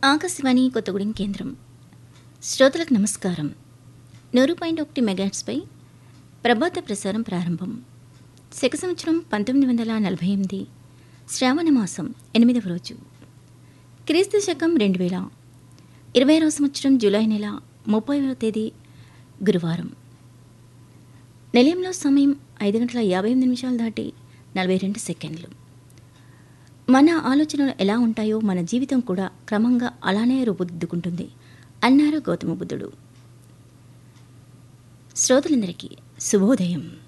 ఆకాశవాణి కొత్తగూడెం కేంద్రం శ్రోతలకు నమస్కారం నూరు పాయింట్ ఒకటి మెగాట్స్పై ప్రభాత ప్రసారం ప్రారంభం శక సంవత్సరం పంతొమ్మిది వందల నలభై ఎనిమిది శ్రావణ మాసం ఎనిమిదవ రోజు క్రీస్తు శకం రెండు వేల ఇరవైవ సంవత్సరం జూలై నెల ముప్పైవ తేదీ గురువారం నిలయంలో సమయం ఐదు గంటల యాభై ఎనిమిది నిమిషాలు దాటి నలభై రెండు సెకండ్లు మన ఆలోచనలు ఎలా ఉంటాయో మన జీవితం కూడా క్రమంగా అలానే రూపుదిద్దుకుంటుంది అన్నారు గౌతమ బుద్ధుడు శ్రోతలందరికీ శుభోదయం